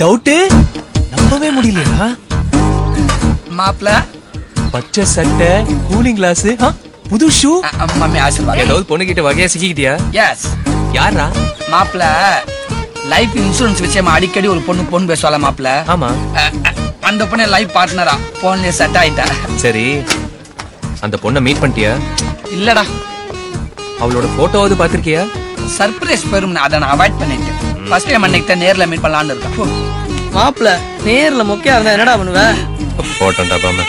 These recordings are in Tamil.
டவுட்டு நம்பவே முடியலையா மாப்பிள பச்சை சட்டை கூலிங் கிளாஸ் புது ஷூ மம்மி ஆசீர்வாதம் ஏதாவது பொண்ணுகிட்ட வகையா சிக்கிக்கிட்டியா எஸ் யாரா மாப்பிள லைஃப் இன்சூரன்ஸ் விஷயமா அடிக்கடி ஒரு பொண்ணு பொண்ணு பேசுவாள மாப்பிள ஆமா அஹ், அஹ், அந்த பொண்ணு லைஃப் பார்ட்னரா போன்லயே செட் ஆயிட்டா சரி அந்த பொண்ணை மீட் பண்ணிட்டியா இல்லடா அவளோட போட்டோவாவது பாத்திருக்கியா சர்ப்ரைஸ் பெரும் அதை நான் அவாய்ட் பண்ணிட்டேன் ஃபர்ஸ்ட் டைம் அன்னைக்கு நேர்ல மீட் பண்ணலாம்னு இருக்கேன் ஹோ. மாப்பிள நேர்ல மொக்கையா இருந்தா என்னடா பண்ணுவ போட்டோம்டா பாம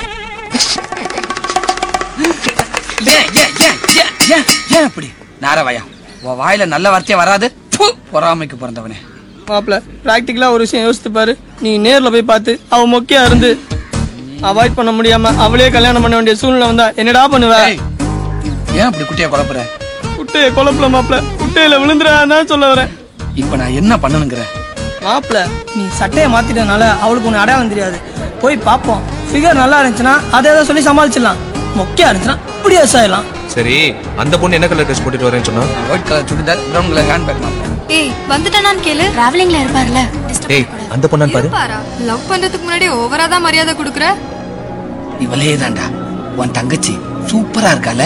ஏன் ஏன் ஏன் ஏன் ஏன் ஏன் இப்படி நாரவாயா உன் வாயில நல்ல வார்த்தையே வராது ப்பு, பொறாமைக்கு பிறந்தவனே மாப்பிள பிராக்டிக்கலா ஒரு விஷயம் யோசித்து பாரு நீ நேர்ல போய் பார்த்து அவ மொக்கையா இருந்து அவாய்ட் பண்ண முடியாம அவளே கல்யாணம் பண்ண வேண்டிய சூழ்நிலை வந்தா என்னடா பண்ணுவ ஏய், ஏன் இப்படி குட்டியை குழப்புற குட்டைய குழப்பல மாப்பிள குட்டையில விழுந்துடாதான் சொல்ல வரேன் இப்ப நான் என்ன பண்ணணுங்கிற மாப்பிள நீ சட்டையை மாத்திட்டனால அவளுக்கு ஒண்ணு அடையாளம் தெரியாது போய் பாப்போம் ஃபிகர் நல்லா இருந்துச்சுன்னா அதை ஏதோ சொல்லி சமாளிச்சிடலாம் மொக்கையா இருந்துச்சுன்னா இப்படியே ஆயிடலாம் சரி அந்த பொண்ணு என்ன கலர் ட்ரெஸ் போட்டுட்டு வரேன்னு சொன்னா white colour churidar brown colour hand bag மாப்பிள ஏய் வந்துட்டானான்னு கேளு டிராவலிங்ல இருப்பார்ல டேய் அந்த பொண்ணான்னு பாரு பாரா லவ் பண்றதுக்கு முன்னாடி ஓவரா தான் மரியாதை கொடுக்குற இவளே தான்டா உன் தங்கச்சி சூப்பரா இருக்கால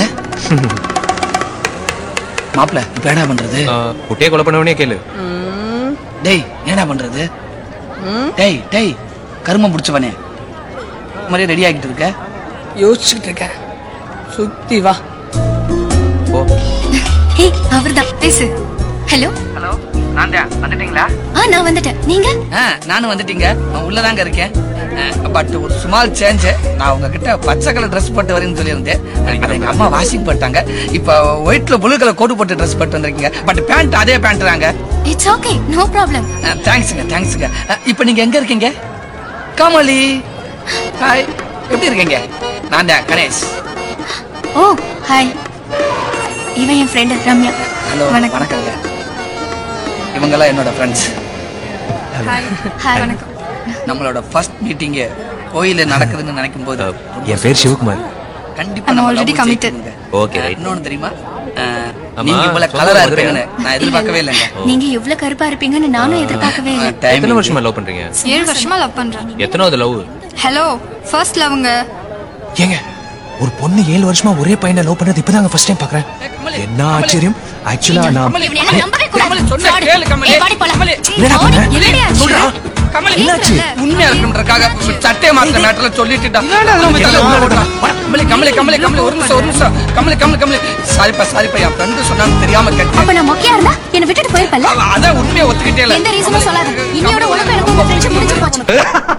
மாப்பிள இப்ப என்ன பண்றது ஆ, குட்டையை கொலை பண்ணவனே கேளு டேய் என்னடா பண்றது டேய் டேய் கருமம் பிடிச்சவனே மாதிரியே ரெடி ஆகிட்டு இருக்க யோசிச்சுக்கிட்டு இருக்கேன் சுத்தி வா போ ஹே அவர்தான் பேசு ஹலோ ஹலோ நான் தான் வந்துட்டீங்களா ஆ நான் வந்துட்டேன் நீங்க ஆ நானும் வந்துட்டீங்க நான் உள்ளதாங்க இருக்கேன் பட் ஒரு சுமால் சேஞ்ச் நான் உங்ககிட்ட பச்சை கலர் ட்ரெஸ் போட்டு வரேன்னு சொல்லியிருந்தேன் அதை எங்க அம்மா வாஷிங் போட்டாங்க இப்போ ஒயிட்ல ப்ளூ கலர் கோட் போட்டு ட்ரெஸ் போட்டு வந்திருக்கீங்க பட் பேண்ட் அதே பேண்ட் தாங்க இட்ஸ் ஓகே நோ ப்ராப்ளம் தேங்க்ஸுங்க தேங்க்ஸுங்க இப்போ நீங்க எங்க இருக்கீங்க கமலி ஹாய் எப்படி இருக்கீங்க நான் தான் கணேஷ் ஓ ஹாய் இவன் என் ஃப்ரெண்ட் ரம்யா ஹலோ வணக்கம் வணக்கங்க இவங்கெல்லாம் என்னோட ஃப்ரெண்ட்ஸ் ஹாய் வணக்கம் நம்மளோட ஃபர்ஸ்ட் மீட்டிங் கோயில நடக்குதுன்னு நினைக்கும் போது என் பேர் சிவகுமார் கண்டிப்பா I'm நம்ம already love committed. ஜெயிக்கணுங்க. Okay, right. இன்னொன்னு தெரியுமா அஹ், ஆமா, நீங்க இவ்வளவு சொல்லுங்க, கலரா மதுரை. இருப்பீங்கன்னு நான் எதிர்பார்க்கவே இல்லைங்க நீங்க இவ்ளோ கருப்பா இருப்பீங்கன்னு நானும் எதிர்பார்க்கவே இல்லை அஹ், time எத்தனை வருஷமா லவ் பண்றீங்க ஏழு வருஷமா லவ் பண்றேன் எத்தனாவது லவ் ஹலோ ஃபர்ஸ்ட் லவ்ங்க ஏங்க ஒரு பொண்ணு ஏழு வருஷமா ஒரே பையனை லவ் பண்ணது இப்பதாங்க ஃபர்ஸ்ட் டைம் பாக்குறேன் கமலி, என்ன கமலி. ஆச்சரியம் ஆக்சுவலா நான் கமலி, இவனை எல்லாம் நம்பவே கூடாது. கமலி, சொன்னா Fraud. கேளு, கமலி. ஏய், வாடி போலாம். கமலி, என்னடா பண்ண? என்னடி ஆச்சு? சொல்றா. கமலி, என்னாச்சு? உண்மையா இருக்கணுன்றக்காக சட்டை மாத்திர மேட்டர்ல சொல்லிட்டுடா கமலி கமலி கமலி கமலி ஒரு நிமிஷம் ஒரு நிமிஷம் கமலி கமலி கமலி சாரிப்பா சாரிப்பா என் ஃப்ரெண்டு சொன்னான்னு தெரியாம கேட்டேன் அப்ப நான் மொக்கையா இருந்தா என்னை விட்டுட்டு போயிருப்பல்ல அவ அதான் உண்மையை ஒத்துக்கிட்டே இல்ல எந்த ரீசனும் சொல்லாத இன்னையோட உனக்கு எனக்கு உங்க ஃப்ரெண்ட்ஷிப் முடிஞ்சு போச்சு